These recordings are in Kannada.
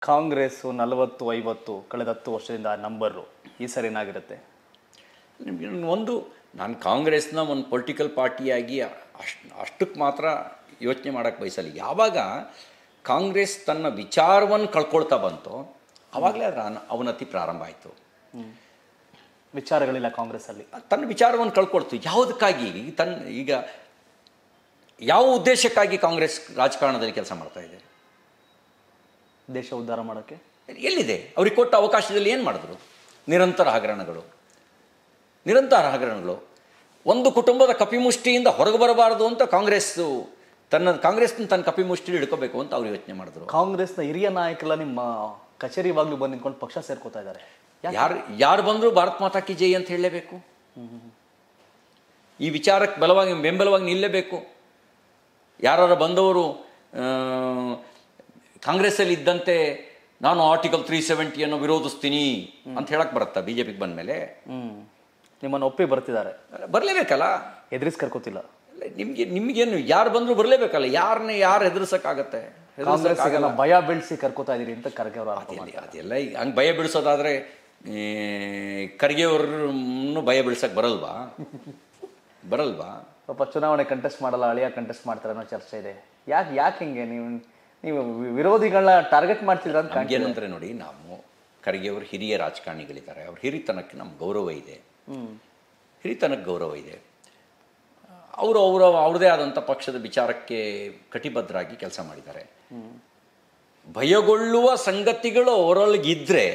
ಕಾಂಗ್ರೆಸ್ಸು ನಲವತ್ತು ಐವತ್ತು ಕಳೆದ ಹತ್ತು ವರ್ಷದಿಂದ ಆ ನಂಬರು ಈ ಸರಿ ಏನಾಗಿರುತ್ತೆ ನಿಮ್ಗೆ ಒಂದು ನಾನು ಕಾಂಗ್ರೆಸ್ನ ಒಂದು ಪೊಲಿಟಿಕಲ್ ಪಾರ್ಟಿಯಾಗಿ ಅಷ್ಟು ಅಷ್ಟಕ್ಕೆ ಮಾತ್ರ ಯೋಚನೆ ಮಾಡೋಕ್ಕೆ ಬಯಸಲ್ಲ ಯಾವಾಗ ಕಾಂಗ್ರೆಸ್ ತನ್ನ ವಿಚಾರವನ್ನು ಕಳ್ಕೊಳ್ತಾ ಬಂತು ಆವಾಗಲೇ ಅದರ ಅನ- ಅವನತಿ ಪ್ರಾರಂಭ ಆಯಿತು ವಿಚಾರಗಳಿಲ್ಲ ಕಾಂಗ್ರೆಸ್ಸಲ್ಲಿ ತನ್ನ ವಿಚಾರವನ್ನು ಕಳ್ಕೊಳ್ತು ಯಾವುದಕ್ಕಾಗಿ ತನ್ನ ಈಗ ಯಾವ ಉದ್ದೇಶಕ್ಕಾಗಿ ಕಾಂಗ್ರೆಸ್ ರಾಜಕಾರಣದಲ್ಲಿ ಕೆಲಸ ಮಾಡ್ತಾ ಇದೆ ದೇಶ ಉದ್ಧಾರ ಮಾಡೋಕ್ಕೆ ಎಲ್ಲಿದೆ ಅವ್ರಿಗೆ ಕೊಟ್ಟ ಅವಕಾಶದಲ್ಲಿ ಏನು ಮಾಡಿದ್ರು ನಿರಂತರ ಹಗರಣಗಳು ನಿರಂತರ ಹಗರಣಗಳು ಒಂದು ಕುಟುಂಬದ ಕಪಿಮುಷ್ಟಿಯಿಂದ ಹೊರಗೆ ಬರಬಾರದು ಅಂತ ಕಾಂಗ್ರೆಸ್ಸು ತನ್ನ ಕಾಂಗ್ರೆಸ್ನ ತನ್ನ ಕಪಿಮುಷ್ಟಿ ಹಿಡ್ಕೋಬೇಕು ಅಂತ ಅವ್ರು ಯೋಚನೆ ಮಾಡಿದ್ರು ಕಾಂಗ್ರೆಸ್ನ ಹಿರಿಯ ನಾಯಕರೆಲ್ಲ ನಿಮ್ಮ ಕಚೇರಿ ಬಾಗ್ಲು ಬಂದು ನಿಂತ್ಕೊಂಡು ಪಕ್ಷ ಸೇರ್ಕೋತಾ ಇದ್ದಾರೆ ಯಾರು ಯಾರು ಬಂದರೂ ಭಾರತ್ ಮಾತಾ ಕಿ ಜೈ ಅಂತ ಹೇಳಲೇಬೇಕು ಈ ವಿಚಾರಕ್ಕೆ ಬಲವಾಗಿ ಬೆಂಬಲವಾಗಿ ನಿಲ್ಲಲೇಬೇಕು ಯಾರು ಬಂದವರು ಆ, ಕಾಂಗ್ರೆಸ್ಸಲ್ಲಿ ಇದ್ದಂತೆ ನಾನು ಆರ್ಟಿಕಲ್ ತ್ರೀ ಸೆವೆಂಟಿಯನ್ನು ವಿರೋಧಿಸ್ತೀನಿ ಅಂತ ಹೇಳಕ್ ಬರುತ್ತಾ ಬಿ ಜೆ ಪಿಗೆ ಬಂದಮೇಲೆ ಹ್ಮ್ ನಿಮ್ಮನ್ನು ಒಪ್ಪಿ ಬರ್ತಿದ್ದಾರೆ ಬರಲೇಬೇಕಲ್ಲ ಎದುರಿಸ್ ಕರ್ಕೋತಿಲ್ಲ ನಿಮಗೆ ನಿಮಗೇನು ಯಾರು ಬಂದರೂ ಬರಲೇಬೇಕಲ್ಲ ಯಾರನ್ನ ಯಾರು ಹೆದರ್ಸಕ್ಕಾಗತ್ತೆ ಕಾಂಗ್ರೆಸ್ಸಿಗೆಲ್ಲ ಭಯ ಬೆಳೆಸಿ ಕರ್ಕೋತಾ ಇದೀರಿ ಅಂತ ಖರ್ಗೆ ಅವರು ಆರೋಪ ಮಾಡ್ತಾರೆ. ಅದೆಲ್ಲ ಈಗ ಹಂಗೆ ಭಯ ಬೀಳಿಸೋದಾದ್ರೆ ಈ, ಖರ್ಗೆ ಅವ್ರನ್ನು ಭಯ ಬೀಳ್ಸಕ್ಕೆ ಬರಲ್ವಾ ಬರಲ್ವಾ ಪಾಪ ಚುನಾವಣೆ ಕಂಟೆಸ್ಟ್ ಮಾಡಲ್ಲ ಅಳಿಯ ಕಂಟೆಸ್ಟ್ ಮಾಡ್ತಾರೆ ಅನ್ನೋ ಚರ್ಚೆ ಇದೆ ಯಾಕೆ ಯಾಕೆ ಹಿಂಗೆ ನೀವು ನೀವು ವಿ- ವಿರೋಧಿಗಳನ್ನ ಟಾರ್ಗೆಟ್ ಮಾಡ್ತಿದ್ರ ಅಂತ ಕಾಣ್ತಿದೆ. ಏನಂದ್ರೆ ನೋಡಿ ನಾವು ಖರ್ಗೆ ಅವರು ಹಿರಿಯ ರಾಜಕಾರಣಿಗಳಿದ್ದಾರೆ ಅವ್ರ ಹಿರಿತನಕ್ಕೆ ನಮ್ಗೆ ಗೌರವ ಇದೆ ಹ್ಮ್ ಹಿರಿತನಕ್ಕೆ ಗೌರವ ಇದೆ ಅವರು ಅವರ ಅವ್ರದೇ ಆದಂಥ ಪಕ್ಷದ ವಿಚಾರಕ್ಕೆ ಕಟಿಬದ್ಧರಾಗಿ ಕೆಲಸ ಮಾಡಿದ್ದಾರೆ ಭಯಗೊಳ್ಳುವ ಸಂಗತಿಗಳು ಅವರೊಳಗಿದ್ರೆ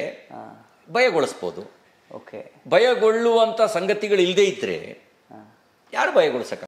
ಭಯಗೊಳಿಸ್ಬೋದು ಓಕೆ ಭಯಗೊಳ್ಳುವಂಥ ಸಂಗತಿಗಳು ಇಲ್ಲದೇ ಇದ್ದರೆ ಯಾರು ಭಯಗೊಳಿಸಕ್ಕೆ